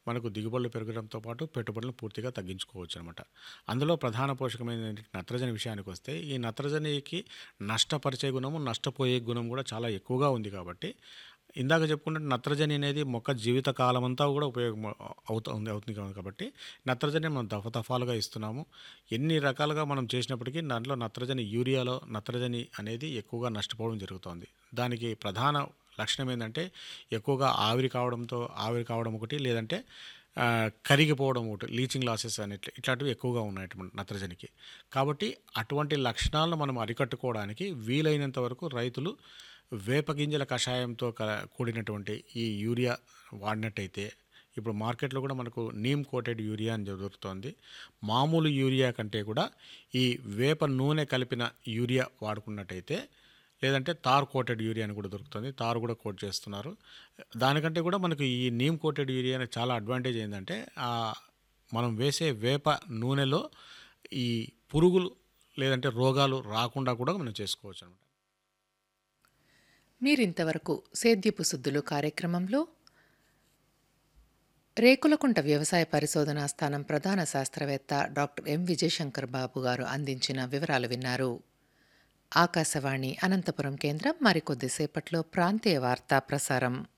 మనకు దిగుబడులు పెరగడంతో పాటు పెట్టుబడులను పూర్తిగా తగ్గించుకోవచ్చు అనమాట అందులో ప్రధాన పోషకమైన నత్రజని విషయానికి వస్తే ఈ నత్రజనికి నష్టపరిచే గుణము నష్టపోయే గుణం కూడా చాలా ఎక్కువగా ఉంది కాబట్టి ఇందాక చెప్పుకుంటే నత్రజని అనేది మొక్క జీవిత కాలం అంతా కూడా ఉపయోగం అవుతుంది అవుతుంది కాబట్టి నత్రజని మనం దఫదఫాలుగా ఇస్తున్నాము ఎన్ని రకాలుగా మనం చేసినప్పటికీ దాంట్లో నత్రజని యూరియాలో నత్రజని అనేది ఎక్కువగా నష్టపోవడం జరుగుతుంది దానికి ప్రధాన లక్షణం ఏంటంటే ఎక్కువగా ఆవిరి కావడంతో ఆవిరి కావడం ఒకటి లేదంటే ఆ, కరిగిపోవడం ఒకటి లీచింగ్ లాసెస్ అనేట్లు ఇట్లాంటివి ఎక్కువగా ఉన్నాయి అటువంటి నత్రజనికి కాబట్టి అటువంటి లక్షణాలను మనం అరికట్టుకోవడానికి వీలైనంత వరకు రైతులు వేప గింజల కషాయంతో క- కూడినటువంటి ఈ యూరియా వాడినట్టయితే ఇప్పుడు మార్కెట్లో కూడా మనకు నీమ్ కోటెడ్ యూరియా అని దొరుకుతుంది మామూలు యూరియా కంటే కూడా ఈ వేప నూనె కలిపిన యూరియా వాడుకున్నట్టయితే లేదంటే తార్ కోటెడ్ యూరియా అని కూడా దొరుకుతుంది తారు కూడా కోట్ చేస్తున్నారు దానికంటే కూడా మనకు ఈ నీమ్ కోటెడ్ యూరియా చాలా అడ్వాంటేజ్ ఏంటంటే ఆ మనం వేసే వేప నూనెలో ఈ పురుగులు లేదంటే రోగాలు రాకుండా కూడా మనం చేసుకోవచ్చు అనమాట మీరింతవరకు సేద్యపు సుద్దులు కార్యక్రమంలో రేకులకుంట వ్యవసాయ పరిశోధనా స్థానం ప్రధాన శాస్త్రవేత్త డాక్టర్ ఎం విజయశంకర్ బాబు గారు అందించిన వివరాలు విన్నారు ఆకాశవాణి అనంతపురం కేంద్రం మరికొద్దిసేపట్లో ప్రాంతీయ వార్తా ప్రసారం